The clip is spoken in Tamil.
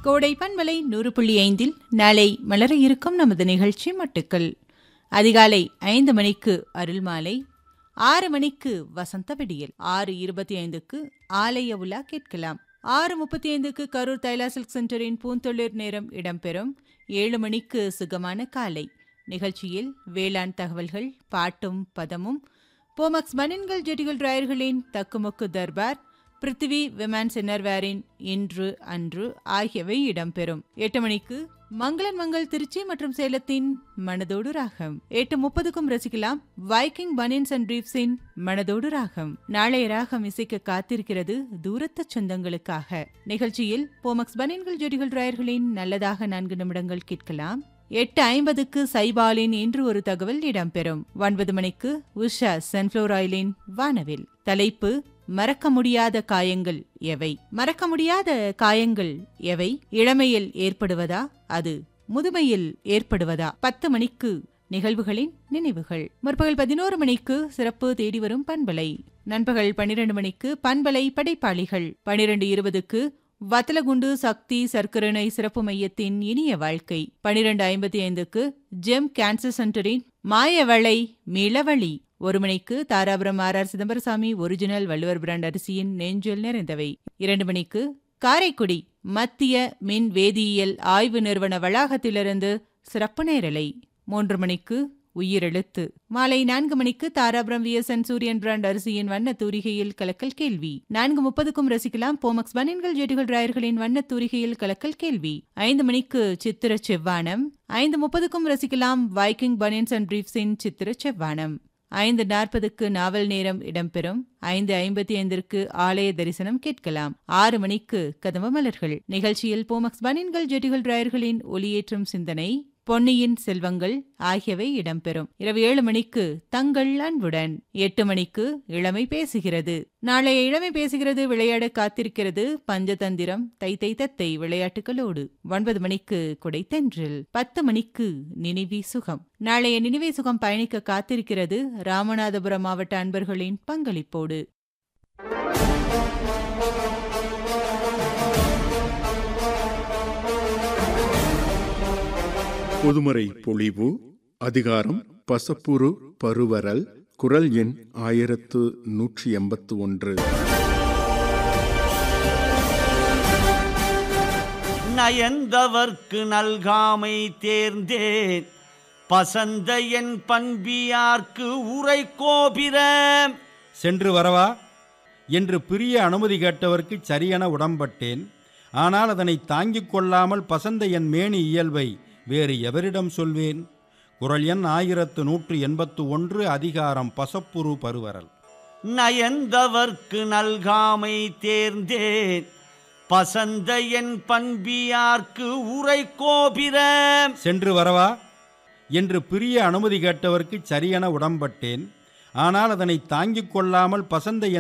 கோடை பண்பலை நூறு புள்ளி ஐந்தில் நாளை மலர இருக்கும் நமது நிகழ்ச்சி மட்டுக்கள் அதிகாலை ஐந்து மணிக்கு அருள்மாலை ஆறு மணிக்கு வசந்த விடியல் ஆறு இருபத்தி ஐந்துக்கு ஆலய உலா கேட்கலாம் ஆறு முப்பத்தி ஐந்துக்கு கரூர் தைலா சில்க் சென்டரின் பூந்தொழிற் நேரம் இடம்பெறும் ஏழு மணிக்கு சுகமான காலை நிகழ்ச்சியில் வேளாண் தகவல்கள் பாட்டும் பதமும் போமக்ஸ் பனின்கள் ஜெட்டிகள் டிராயர்களின் தக்குமுக்கு தர்பார் பிருத்திவி விமான்ஸ் இன்னர்வேரின் இன்று அன்று ஆகியவை இடம்பெறும் எட்டு மணிக்கு மங்களன் மங்கள் திருச்சி மற்றும் சேலத்தின் மனதோடு ராகம் எட்டு முப்பதுக்கும் ரசிக்கலாம் வைக்கிங் பனின்ஸ் அண்ட் பிரீப்ஸின் மனதோடு ராகம் நாளைய ராகம் இசைக்க காத்திருக்கிறது தூரத்து சொந்தங்களுக்காக நிகழ்ச்சியில் போமக்ஸ் பனின்கள் ஜெடிகள் டிராயர்களின் நல்லதாக நான்கு நிமிடங்கள் கேட்கலாம் எட்டு ஐம்பதுக்கு சைபாலின் இன்று ஒரு தகவல் இடம்பெறும் ஒன்பது மணிக்கு உஷா சன்ஃப்ளவர் ஆயிலின் வானவில் தலைப்பு மறக்க முடியாத காயங்கள் எவை மறக்க முடியாத காயங்கள் எவை இளமையில் ஏற்படுவதா அது முதுமையில் ஏற்படுவதா பத்து மணிக்கு நிகழ்வுகளின் நினைவுகள் முற்பகல் பதினோரு மணிக்கு சிறப்பு தேடி வரும் பண்பலை நண்பகல் பன்னிரண்டு மணிக்கு பண்பலை படைப்பாளிகள் பனிரெண்டு இருபதுக்கு வத்தலகுண்டு சக்தி சர்க்கரணை சிறப்பு மையத்தின் இனிய வாழ்க்கை பனிரெண்டு ஐம்பத்தி ஐந்துக்கு ஜெம் கேன்சர் சென்டரின் மாயவளை மிளவழி ஒரு மணிக்கு Dharapuram R R Chidambarasamy original Valluvar brand அரிசியின் நெஞ்சில் நிறைந்தவை இரண்டு மணிக்கு காரைக்குடி மத்திய மின் வேதியியல் ஆய்வு நிறுவன வளாகத்திலிருந்து சிறப்பு நேரலை மூன்று மணிக்கு உயிரெழுத்து மாலை நான்கு மணிக்கு தாராபுரம் விஎஸ்என் சூரியன் பிராண்ட் அரிசியின் வண்ண தூரிகையில் கலக்கல் கேள்வி நான்கு முப்பதுக்கும் ரசிக்கலாம் போமக்ஸ் பனின்கள் ஜெட்டிகள் டிராயர்களின் வண்ண தூரிகையில் கலக்கல் கேள்வி ஐந்து மணிக்கு சித்திர செவ்வானம் ஐந்து முப்பதுக்கும் ரசிக்கலாம் வைக்கிங் பனியன்ஸ் அண்ட் பிரீப்ஸின் சித்திர செவ்வானம் ஐந்து நாற்பதுக்கு நாவல் நேரம் இடம்பெறும் ஐந்து ஐம்பத்தி ஐந்திற்கு ஆலய தரிசனம் கேட்கலாம் ஆறு மணிக்கு கதம்ப மலர்கள் நிகழ்ச்சியில் போமக்ஸ் பனின்கள் ஜெட்டிகள் டிராயர்களின் ஒளியேற்றும் சிந்தனை பொன்னியின் செல்வங்கள் ஆகியவை இடம்பெறும் இரவு ஏழு மணிக்கு தங்கள் அன்புடன் எட்டு மணிக்கு இளமை பேசுகிறது நாளைய இளமை பேசுகிறது விளையாட காத்திருக்கிறது பஞ்சதந்திரம் தை தை தத்தை விளையாட்டுகளோடு ஒன்பது மணிக்கு குடைத்தென்றில் பத்து மணிக்கு நினைவி சுகம் நாளைய நினைவே சுகம் பயணிக்க காத்திருக்கிறது ராமநாதபுரம் மாவட்ட அன்பர்களின் பங்களிப்போடு பொதுமறை பொழிவு அதிகாரம் பசப்புரு பருவரல் குரல் எண் ஆயிரத்து நூற்றி எண்பத்து ஒன்று நயந்தவர்க்கு நல்காமை தேர்ந்தேன் பசந்த என் பண்பியார்க்கு உரை கோபிர சென்று வரவா என்று பிரிய அனுமதி கேட்டவர்க்கு சரியென உடம்பட்டேன் ஆனால் அதனை தாங்கிக் கொள்ளாமல் பசந்த என் மேனி இயல்பை வேறு எவரிடம் சொல்வேன் குரல் எண் ஆயிரத்து நூற்று எண்பத்து ஒன்று அதிகாரம் பசப்புரு பருவரல் நயந்தவர்க்கு நல்காமை தேர்ந்தேன் பசந்த என் பண்பியார்க்கு உரை கோபிர சென்று வரவா என்று பிரிய அனுமதி கேட்டவர்க்கு சரியென உடம்பட்டேன் ஆனால் அதனை தாங்கிக் கொள்ளாமல் பசந்த என்